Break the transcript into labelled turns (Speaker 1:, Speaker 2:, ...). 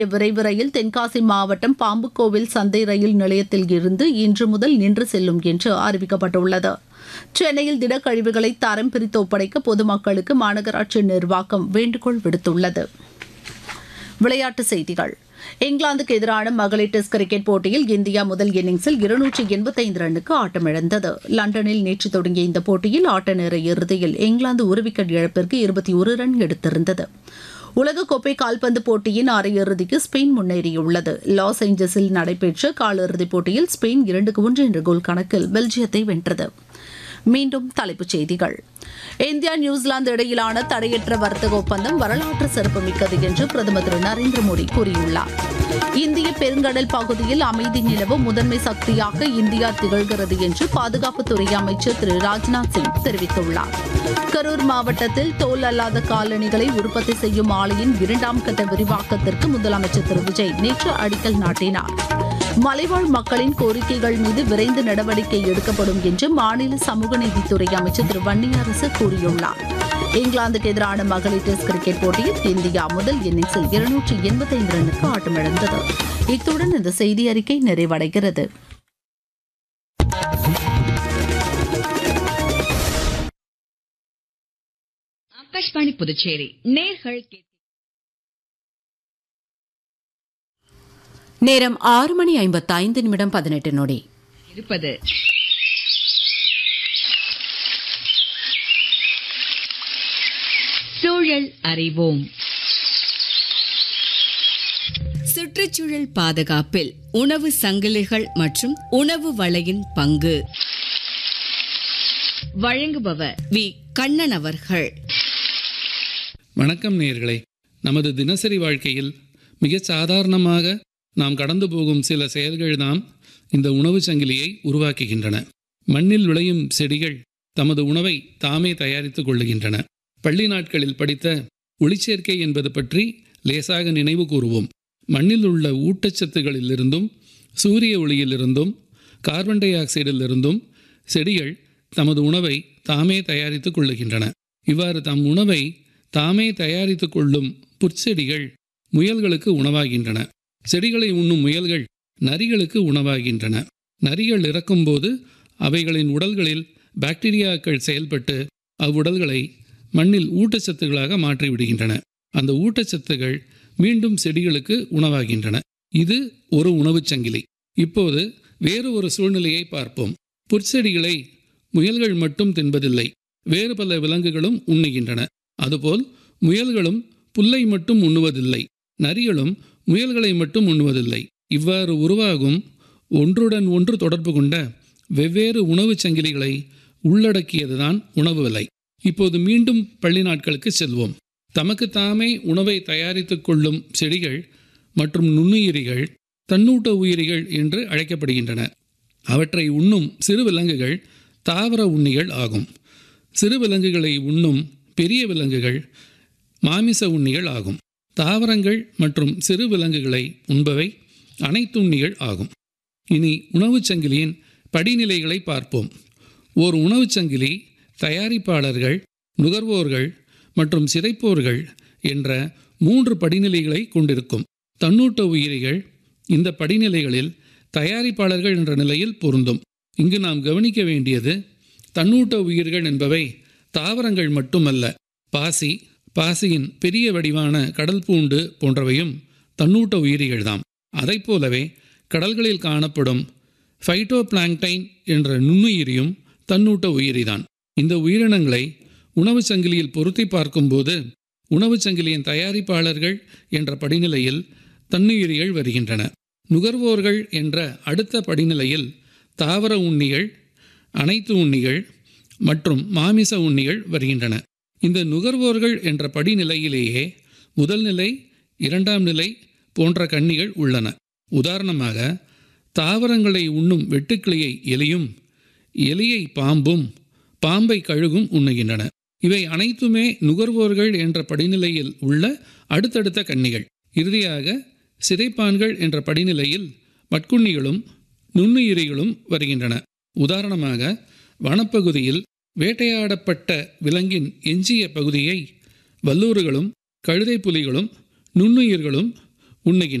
Speaker 1: விரைவு ரயில் தென்காசி மாவட்டம் பாம்புக்கோவில் சந்தை ரயில் நிலையத்தில் இருந்து இன்று முதல் நின்று செல்லும் என்று அறிவிக்கப்பட்டுள்ளது சென்னையில் திடக்கழிவுகளை தரம் பிரித்து ஒப்படைக்க பொதுமக்களுக்கு மாநகராட்சி நிர்வாகம் வேண்டுகோள் விடுத்துள்ளது விளையாட்டுச் செய்திகள் இங்கிலாந்துக்கு எதிரான மகளிர் டெஸ்ட் கிரிக்கெட் போட்டியில் இந்தியா முதல் இன்னிங்ஸில் இருநூற்றி எண்பத்தைந்து ரன்னுக்கு ஆட்டமிழந்தது லண்டனில் நேற்று தொடங்கிய இந்த போட்டியில் ஆட்ட நேர இறுதியில் இங்கிலாந்து ஒரு விக்கெட் இழப்பிற்கு இருபத்தி ஒரு ரன் எடுத்திருந்தது உலகக்கோப்பை கால்பந்து போட்டியின் அரையிறுதிக்கு ஸ்பெயின் முன்னேறியுள்ளது லாஸ் ஏஞ்சல்ஸில் நடைபெற்ற காலிறுதிப் போட்டியில் ஸ்பெயின் இரண்டுக்கு ஒன்று என்ற கோல் கணக்கில் பெல்ஜியத்தை வென்றது மீண்டும் தலைப்புச் செய்திகள் இந்தியா நியூசிலாந்து இடையிலான தடையற்ற வர்த்தக ஒப்பந்தம் வரலாற்று சிறப்புமிக்கது என்று பிரதமர் திரு நரேந்திர மோடி கூறியுள்ளார் இந்திய பெருங்கடல் பகுதியில் அமைதி நிலவ முதன்மை சக்தியாக இந்தியா திகழ்கிறது என்று பாதுகாப்புத்துறை அமைச்சர் திரு ராஜ்நாத் சிங் தெரிவித்துள்ளார் கரூர் மாவட்டத்தில் தோல் அல்லாத காலணிகளை உற்பத்தி செய்யும் ஆலையின் இரண்டாம் கட்ட விரிவாக்கத்திற்கு முதலமைச்சர் திரு விஜய் நேற்று அடிக்கல் நாட்டினார் மலைவாழ் மக்களின் கோரிக்கைகள் மீது விரைந்து நடவடிக்கை எடுக்கப்படும் என்று மாநில சமூக நீதித்துறை அமைச்சர் திரு வன்னியரசு கூறியுள்ளார் இங்கிலாந்துக்கு எதிரான மகளிர் டெஸ்ட் கிரிக்கெட் போட்டியில் இந்தியா முதல் இன்னிங்ஸில் இருநூற்றி எண்பத்தைந்து ரன்னுக்கு ஆட்டமிழந்தது இத்துடன் இந்த செய்தி அறிக்கை நிறைவடைகிறது
Speaker 2: ஆகாஷ்வாணி புதுச்சேரி நேர்கள் கே-
Speaker 3: நேரம் ஆறு மணி ஐம்பத்தைந்து நிமிடம் பதினெட்டு நொடி
Speaker 2: இருப்பது சூழல் அறிவோம் சுற்றுச்சூழல் பாதுகாப்பில் உணவு சங்கிலிகள் மற்றும் உணவு வலையின் பங்கு வழங்குபவர் வி கண்ணன் அவர்கள்
Speaker 4: வணக்கம் நேயர்களே நமது தினசரி வாழ்க்கையில் மிக சாதாரணமாக நாம் கடந்து போகும் சில செயல்கள்தான் இந்த உணவுச் சங்கிலியை உருவாக்குகின்றன மண்ணில் விளையும் செடிகள் தமது உணவை தாமே தயாரித்துக் கொள்ளுகின்றன பள்ளி நாட்களில் படித்த ஒளிச்சேர்க்கை என்பது பற்றி லேசாக நினைவு கூறுவோம் மண்ணில் உள்ள ஊட்டச்சத்துகளிலிருந்தும் சூரிய ஒளியிலிருந்தும் கார்பன் டை ஆக்சைடிலிருந்தும் செடிகள் தமது உணவை தாமே தயாரித்துக் கொள்ளுகின்றன இவ்வாறு தம் உணவை தாமே தயாரித்துக் கொள்ளும் புற்செடிகள் முயல்களுக்கு உணவாகின்றன செடிகளை உண்ணும் முயல்கள் நரிகளுக்கு உணவாகின்றன நரிகள் இறக்கும்போது அவைகளின் உடல்களில் பாக்டீரியாக்கள் செயல்பட்டு அவ்வுடல்களை மண்ணில் ஊட்டச்சத்துகளாக மாற்றிவிடுகின்றன அந்த ஊட்டச்சத்துகள் மீண்டும் செடிகளுக்கு உணவாகின்றன இது ஒரு உணவுச் சங்கிலி இப்போது வேறு ஒரு சூழ்நிலையை பார்ப்போம் புற்செடிகளை முயல்கள் மட்டும் தின்பதில்லை வேறு பல விலங்குகளும் உண்ணுகின்றன அதுபோல் முயல்களும் புல்லை மட்டும் உண்ணுவதில்லை நரிகளும் முயல்களை மட்டும் உண்ணுவதில்லை இவ்வாறு உருவாகும் ஒன்றுடன் ஒன்று தொடர்பு கொண்ட வெவ்வேறு உணவுச் சங்கிலிகளை உள்ளடக்கியதுதான் உணவு விலை இப்போது மீண்டும் பள்ளி நாட்களுக்கு செல்வோம் தமக்கு தாமே உணவை தயாரித்துக் கொள்ளும் செடிகள் மற்றும் நுண்ணுயிரிகள் தன்னூட்ட உயிரிகள் என்று அழைக்கப்படுகின்றன அவற்றை உண்ணும் சிறு விலங்குகள் தாவர உண்ணிகள் ஆகும் சிறு விலங்குகளை உண்ணும் பெரிய விலங்குகள் மாமிச உண்ணிகள் ஆகும் தாவரங்கள் மற்றும் சிறு விலங்குகளை உண்பவை அனைத்துண்ணிகள் ஆகும் இனி உணவுச் சங்கிலியின் படிநிலைகளை பார்ப்போம் ஓர் உணவுச் சங்கிலி தயாரிப்பாளர்கள் நுகர்வோர்கள் மற்றும் சிதைப்போர்கள் என்ற மூன்று படிநிலைகளை கொண்டிருக்கும் தன்னூட்ட உயிரிகள் இந்த படிநிலைகளில் தயாரிப்பாளர்கள் என்ற நிலையில் பொருந்தும் இங்கு நாம் கவனிக்க வேண்டியது தன்னூட்ட உயிர்கள் என்பவை தாவரங்கள் மட்டுமல்ல பாசி பாசியின் பெரிய வடிவான கடல் பூண்டு போன்றவையும் தன்னூட்ட உயிரிகள்தாம் அதைப் போலவே கடல்களில் காணப்படும் ஃபைட்டோ பிளாங்டைன் என்ற நுண்ணுயிரியும் தன்னூட்ட உயிரிதான் இந்த உயிரினங்களை உணவுச் சங்கிலியில் பொருத்தி பார்க்கும்போது உணவுச் சங்கிலியின் தயாரிப்பாளர்கள் என்ற படிநிலையில் தன்னுயிரிகள் வருகின்றன நுகர்வோர்கள் என்ற அடுத்த படிநிலையில் தாவர உண்ணிகள் அனைத்து உண்ணிகள் மற்றும் மாமிச உண்ணிகள் வருகின்றன இந்த நுகர்வோர்கள் என்ற படிநிலையிலேயே முதல் நிலை இரண்டாம் நிலை போன்ற கன்னிகள் உள்ளன உதாரணமாக தாவரங்களை உண்ணும் வெட்டுக்கிளியை எலியும் எலியை பாம்பும் பாம்பை கழுகும் உண்ணுகின்றன இவை அனைத்துமே நுகர்வோர்கள் என்ற படிநிலையில் உள்ள அடுத்தடுத்த கன்னிகள் இறுதியாக சிதைப்பான்கள் என்ற படிநிலையில் மட்குண்ணிகளும் நுண்ணுயிரிகளும் வருகின்றன உதாரணமாக வனப்பகுதியில் வேட்டையாடப்பட்ட விலங்கின் எஞ்சிய பகுதியை வல்லூறுகளும் கழுதை புலிகளும் நுண்ணுயிர்களும் உண்ணுகின்றன